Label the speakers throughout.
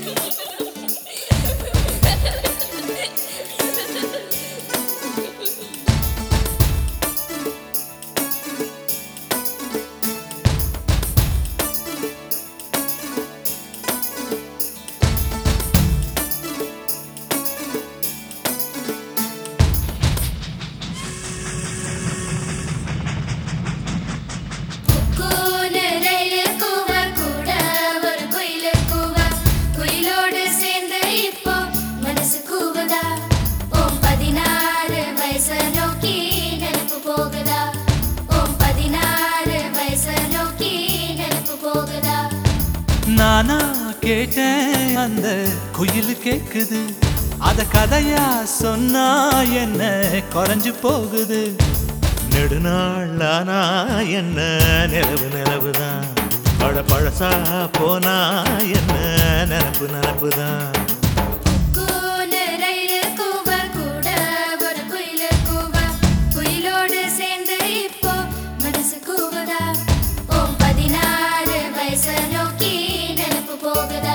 Speaker 1: கூனு rail கூவ கூட ஒரு குயிலு கூவ குயிலோடு சேர்ந்து இப்போ மனசு கூவுதா ஓம் பதினாறு வயசு நோக்கி நினைப்பு போகுதா ஓம் பதினாறு வயசு நோக்கி நினைப்பு போகுதா
Speaker 2: நானா கேட்டேன் அந்த குயில் கேக்குது அத கதையா சொன்னா என்ன குறைஞ்சு போகுது நெடுநாளானா என்ன நிலவு நிலவுதான் பழ பழசா போனா என்ன நினப்பு நினப்புதான்
Speaker 1: கூனு ரயிலு கூவ கூட ஒரு குயிலு கூவ குயிலோடு சேர்ந்து இப்போ மனசு கூவுதா ஓம் பதினாறு வயசு நோக்கி நினைப்பு போகுதா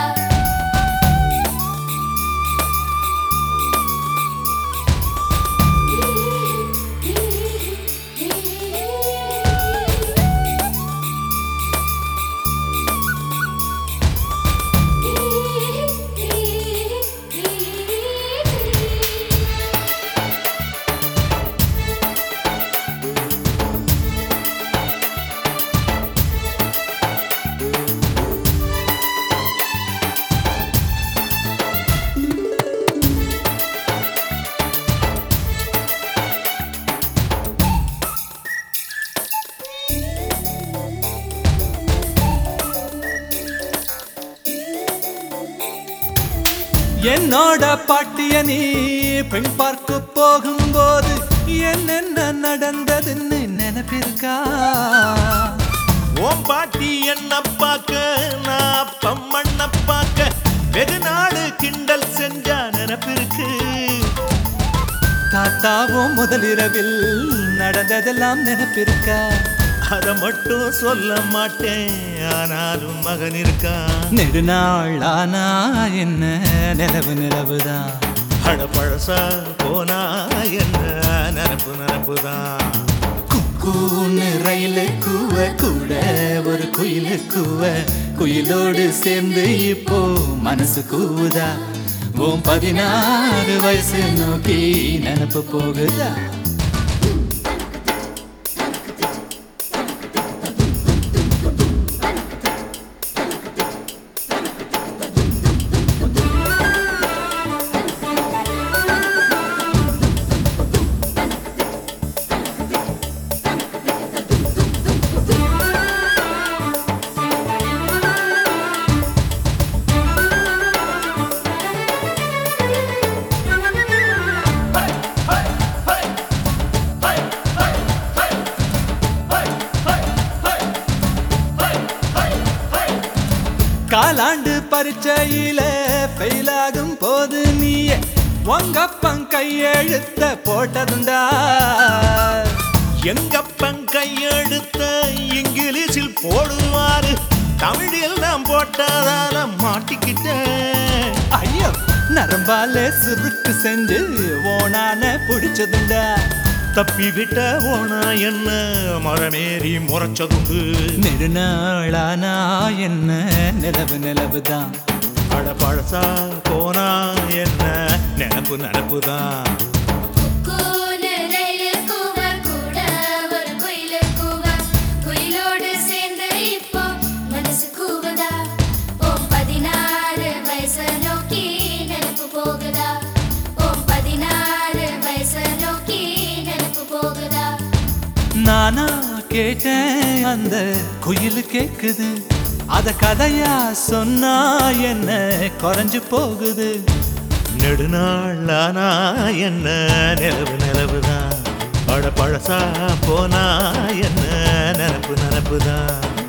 Speaker 2: என்னோட பாட்டிய நீ பெண் பார்க்க போகும்போது என்னென்ன நடந்ததுன்னு நினைப்பிருக்கா
Speaker 3: ஓம் பாட்டி என்ன பார்க்க நான் அப்பம் மண்ண பார்க்க வெகு நாடு கிண்டல் செஞ்சா நினப்பிருக்கு
Speaker 2: தாத்தாவும் முதலிரவில் நடந்ததெல்லாம் நினைப்பிருக்கா
Speaker 3: அத மட்டும் சொல்ல மாட்டேன் ஆனாலும் மகன் இருக்கான்
Speaker 2: நெடுநாள் ஆனா என்ன நிலவு நிலவுதான்
Speaker 3: அட பழசா போனா என்ன நினப்பு நினப்புதான்
Speaker 2: குக்கூன்னு ரயிலு கூவ கூட ஒரு குயிலு கூவ குயிலோடு சேர்ந்து இப்போ மனசு கூவுதா உன் பதினாறு வயசு நோக்கி நினப்பு போகுதா காலாண்டு பரீட்சையில ஃபெயிலாகும் போது நீயே உங்கப்பன் கையெழுத்த போட்டதுண்டா
Speaker 3: எங்கப்பன் கையெடுத்த இங்கிலீஷில் போடுவாரு தமிழில் நான் போட்டதால மாட்டிக்கிட்டேன்
Speaker 2: ஐயோ நரம்பால சுருக்கு செஞ்சு ஓனான பிடிச்சதுண்டா
Speaker 3: தப்பி விட்ட ஓனா என்ன மரமேறி முறைச்சதுண்டு
Speaker 2: நெடுநாளானா என்ன நிலவு நிலவுதான்
Speaker 3: அட பழசா போனா என்ன நினப்பு நினப்புதான்
Speaker 1: கூனு ரயிலு கூவ கூட ஒரு குயிலு கூவ குயிலோடு சேர்ந்து இப்போ மனசு கூவுதா ஓம் பதினாறு வயசு நோக்கி நினைப்பு போகுதா ஓம் பதினாறு வயசு நோக்கி நினைப்பு போகுதா
Speaker 2: நானா கேட்டேன் அந்த குயில் கேக்குது அத கதையா சொன்னா என்ன குறைஞ்சு போகுது
Speaker 3: நெடுநாளானா என்ன நிலவு நிலவுதான் பழ பழசா போனா என்ன நினப்பு நினப்புதான்